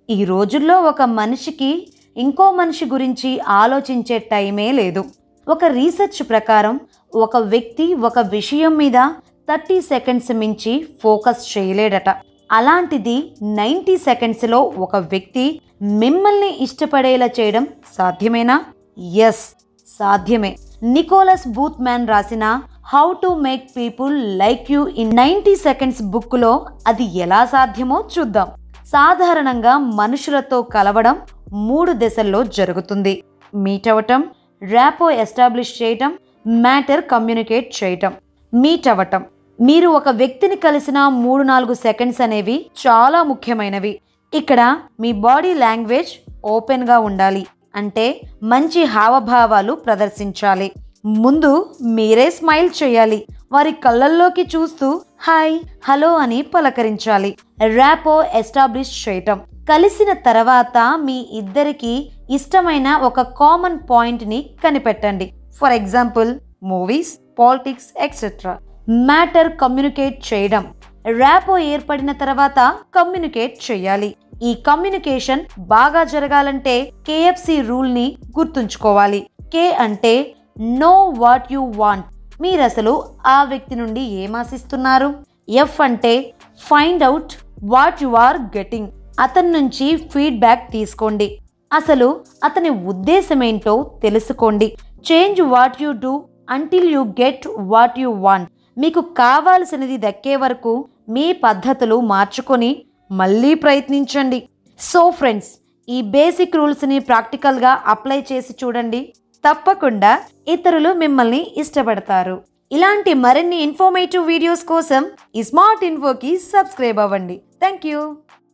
ఈ రోజుల్లో ఒక మనిషికి ఇంకో మనిషి గురించి ఆలోచించే టైమే లేదు ఒక రీసెర్చ్ ప్రకారం ఒక వ్యక్తి ఒక విషయం మీద థర్టీ సెకండ్స్ మించి ఫోకస్ చేయలేడట అలాంటిది నైంటీ సెకండ్స్లో ఒక వ్యక్తి మిమ్మల్ని ఇష్టపడేలా చేయడం సాధ్యమేనా ఎస్ సాధ్యమే నికోలస్ బూత్ మ్యాన్ రాసిన how to make people like you in ninety seconds బుక్లో అది ఎలా సాధ్యమో చూద్దాం సాధారణంగా మనుషులతో కలవడం మూడు దశల్లో జరుగుతుంది మీట్ అవ్వటం ర్యాపో ఎస్టాబ్లిష్ చేయటం మ్యాటర్ కమ్యూనికేట్ చేయటం మీట్ అవ్వటం మీరు ఒక వ్యక్తిని కలిసిన మూడు నాలుగు సెకండ్స్ అనేవి చాలా ముఖ్యమైనవి ఇక్కడ మీ బాడీ లాంగ్వేజ్ ఓపెన్గా ఉండాలి అంటే మంచి హావభావాలు ప్రదర్శించాలి ముందు మీరే స్మైల్ చేయాలి వారి కళ్ళల్లోకి చూస్తూ హాయ్ హలో అని పలకరించాలి ర్యాపో ఎస్టాబ్లిష్ చేయటం కలిసిన తర్వాత మీ ఇద్దరికి ఇష్టమైన ఒక కామన్ పాయింట్ని కనిపెట్టండి for example movies politics etcetera matter communicate చేయడం ర్యాపో ఏర్పడిన తర్వాత కమ్యూనికేట్ చేయాలి ఈ కమ్యూనికేషన్ బాగా జరగాలంటే కేఎఫ్సి రూల్ని గుర్తుంచుకోవాలి కే అంటే నో వాట్ యు వాంట్ మీరు అసలు ఆ వ్యక్తి నుండి ఏం ఆశిస్తున్నారు ఎఫ్ అంటే find out what you are getting అతని నుంచి ఫీడ్బ్యాక్ తీసుకోండి అసలు అతని ఉద్దేశం ఏంటో తెలుసుకోండి change what you do until you get what you want మీకు కావాల్సినది దక్కే వరకు మీ పద్ధతులు మార్చుకొని మళ్ళీ ప్రయత్నించండి సో ఫ్రెండ్స్ ఈ బేసిక్ రూల్స్ని ప్రాక్టికల్గా అప్లై చేసి చూడండి తప్పకుండా ఇతరులు మిమ్మల్ని ఇష్టపడతారు ఇలాంటి మరిన్ని ఇన్ఫర్మేటివ్ వీడియోస్ కోసం ఈ స్మార్ట్ ఇన్ఫోకి సబ్స్క్రైబ్ అవ్వండి థ్యాంక్ యూ